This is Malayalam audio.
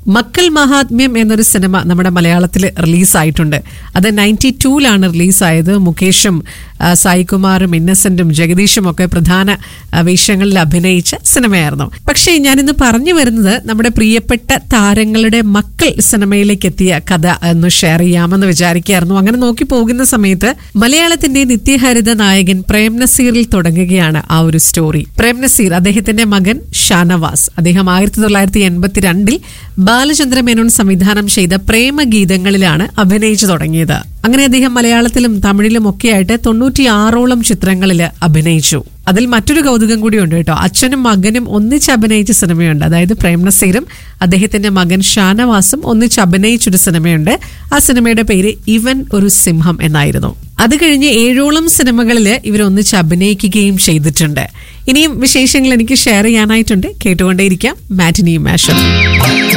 മക്കൾ മഹാത്മ്യം എന്നൊരു സിനിമ നമ്മുടെ മലയാളത്തിൽ റിലീസായിട്ടുണ്ട് അത് നയൻറ്റി ടൂലാണ് റിലീസായത് മുകേഷും ആ, സായികുമാറും ഇന്നസെന്റും ജഗദീഷും ഒക്കെ പ്രധാന ആ, വേഷങ്ങളിൽ അഭിനയിച്ച സിനിമയായിരുന്നു പക്ഷേ ഞാനിന്ന് പറഞ്ഞു വരുന്നത് നമ്മുടെ പ്രിയപ്പെട്ട താരങ്ങളുടെ മക്കൾ സിനിമയിലേക്ക് എത്തിയ കഥ ഒന്ന് ഷെയർ ചെയ്യാമെന്ന് വിചാരിക്കുകയായിരുന്നു അങ്ങനെ നോക്കി പോകുന്ന സമയത്ത് മലയാളത്തിന്റെ നിത്യഹരിത നായകൻ പ്രേം നസീറിൽ തുടങ്ങുകയാണ് ആ ഒരു സ്റ്റോറി പ്രേം നസീർ അദ്ദേഹത്തിന്റെ മകൻ ഷാനവാസ് അദ്ദേഹം ആയിരത്തി തൊള്ളായിരത്തി എൺപത്തിരണ്ടിൽ ബാലചന്ദ്ര മേനോൻ സംവിധാനം ചെയ്ത പ്രേമഗീതങ്ങളിലാണ് അഭിനയിച്ചു തുടങ്ങിയത് അങ്ങനെ അദ്ദേഹം മലയാളത്തിലും തമിഴിലും ഒക്കെയായിട്ട് തൊണ്ണൂറ്റിയാറോളം ചിത്രങ്ങളിൽ അഭിനയിച്ചു അതിൽ മറ്റൊരു കൗതുകം കൂടിയുണ്ട് കേട്ടോ അച്ഛനും മകനും ഒന്നിച്ച് അഭിനയിച്ച സിനിമയുണ്ട് അതായത് പ്രേം നസീറും അദ്ദേഹത്തിന്റെ മകൻ ഷാനവാസും ഒന്നിച്ച് അഭിനയിച്ചൊരു സിനിമയുണ്ട് ആ സിനിമയുടെ പേര് ഇവൻ ഒരു സിംഹം എന്നായിരുന്നു അത് കഴിഞ്ഞ് ഏഴോളം സിനിമകളിൽ ഇവർ ഒന്നിച്ച് അഭിനയിക്കുകയും ചെയ്തിട്ടുണ്ട് ഇനിയും വിശേഷങ്ങൾ എനിക്ക് ഷെയർ ചെയ്യാനായിട്ടുണ്ട് കേട്ടുകൊണ്ടേയിരിക്കാം മാറ്റിനിയും മാഷും